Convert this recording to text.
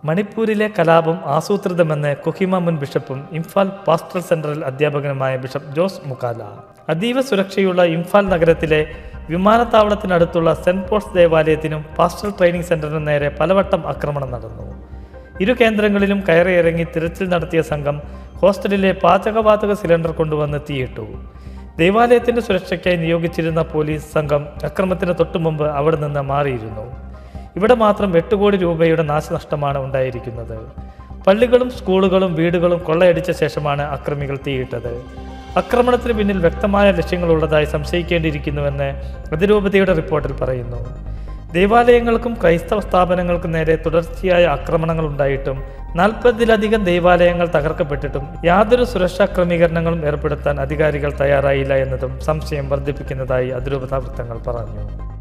മണിപ്പൂരിലെ കലാപം ആസൂത്രിതമെന്ന് കൊഹിമ മുൻ ബിഷപ്പും ഇംഫാൽ പാസ്റ്റൽ സെന്ററിൽ അധ്യാപകനുമായ ബിഷപ്പ് ജോസ് മുക്കാല അതീവ സുരക്ഷയുള്ള ഇംഫാൽ നഗരത്തിലെ വിമാനത്താവളത്തിനടുത്തുള്ള സെന്റ് പോൾസ് ദേവാലയത്തിനും പാസ്റ്റൽ ട്രെയിനിംഗ് സെന്ററിനും നേരെ പലവട്ടം ആക്രമണം നടന്നു ഇരു കേന്ദ്രങ്ങളിലും കയറിയിറങ്ങി തിരച്ചിൽ നടത്തിയ സംഘം ഹോസ്റ്റലിലെ പാചകവാതക സിലിണ്ടർ കൊണ്ടുവന്ന് തീയിട്ടു ദേവാലയത്തിന്റെ സുരക്ഷയ്ക്കായി നിയോഗിച്ചിരുന്ന പോലീസ് സംഘം അക്രമത്തിന് തൊട്ടുമുമ്പ് അവിടെ നിന്ന് മാറിയിരുന്നു ഇവിടെ മാത്രം എട്ട് കോടി രൂപയുടെ നാശനഷ്ടമാണ് ഉണ്ടായിരിക്കുന്നത് പള്ളികളും സ്കൂളുകളും വീടുകളും കൊള്ളയടിച്ച ശേഷമാണ് അക്രമികൾ തീയിട്ടത് ആക്രമണത്തിന് പിന്നിൽ വ്യക്തമായ ലക്ഷ്യങ്ങളുള്ളതായി സംശയിക്കേണ്ടിയിരിക്കുന്നുവെന്ന് അതിരൂപതയുടെ റിപ്പോർട്ടിൽ പറയുന്നു ദേവാലയങ്ങൾക്കും ക്രൈസ്തവ സ്ഥാപനങ്ങൾക്കും നേരെ തുടർച്ചയായ ആക്രമണങ്ങൾ ഉണ്ടായിട്ടും നാൽപ്പതിലധികം ദേവാലയങ്ങൾ തകർക്കപ്പെട്ടിട്ടും യാതൊരു സുരക്ഷാ ക്രമീകരണങ്ങളും ഏർപ്പെടുത്താൻ അധികാരികൾ തയ്യാറായില്ല എന്നതും സംശയം വർദ്ധിപ്പിക്കുന്നതായി അതിരൂപതാ വൃത്തങ്ങൾ പറഞ്ഞു